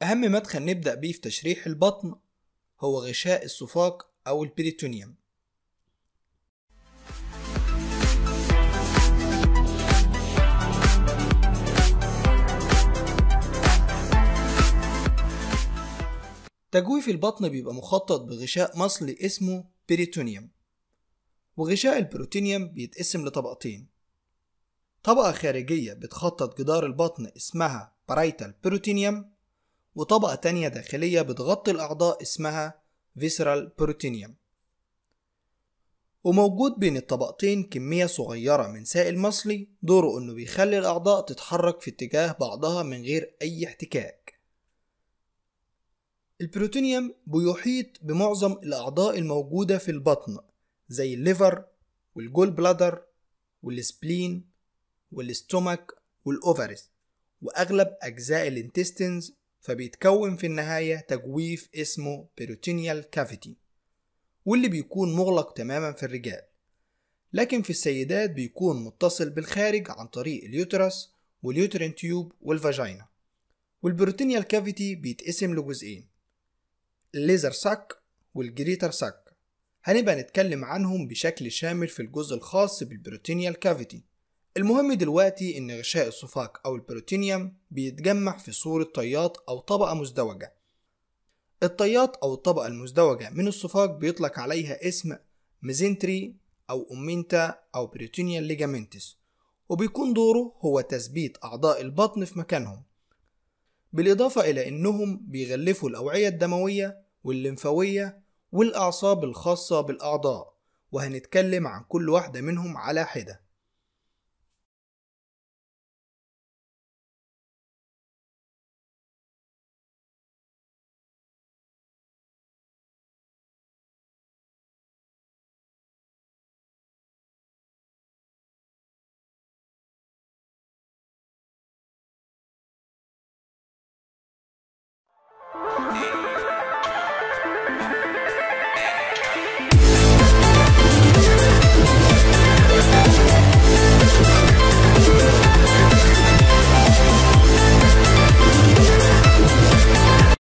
أهم مدخل نبدأ بيه في تشريح البطن هو غشاء الصفاق أو البريتونيوم تجويف البطن بيبقى مخطط بغشاء مصلي اسمه بريتونيوم وغشاء البروتينيوم بيتقسم لطبقتين طبقة خارجية بتخطط جدار البطن اسمها بارايتال بروتينيوم وطبقة تانية داخلية بتغطي الأعضاء اسمها فيسرال بروتينيوم وموجود بين الطبقتين كمية صغيرة من سائل مصلي دوره إنه بيخلي الأعضاء تتحرك في اتجاه بعضها من غير أي احتكاك البروتينيوم بيحيط بمعظم الأعضاء الموجودة في البطن زي الليفر والجول بلادر والسبلين والاستومك والأوفرز وأغلب أجزاء الانتستينز فبيتكون في النهاية تجويف اسمه بيروتينيال كافيتي واللي بيكون مغلق تماما في الرجال لكن في السيدات بيكون متصل بالخارج عن طريق اليوترس واليوترين تيوب والفاجينا والبروتينيال كافيتي بيتقسم لجزئين الليزر ساك والجريتر ساك هنبقى نتكلم عنهم بشكل شامل في الجزء الخاص بالبروتينيال كافيتي المهم دلوقتي ان غشاء الصفاق او البروتينيوم بيتجمع في صورة طيات او طبقة مزدوجة الطيات او الطبقة المزدوجة من الصفاق بيطلق عليها اسم ميزنتري او اومينتا او بروتينيال ليجامنتس وبيكون دوره هو تثبيت اعضاء البطن في مكانهم بالإضافة إلى إنهم بيغلفوا الأوعية الدموية والليمفاوية والأعصاب الخاصة بالأعضاء وهنتكلم عن كل واحدة منهم على حدة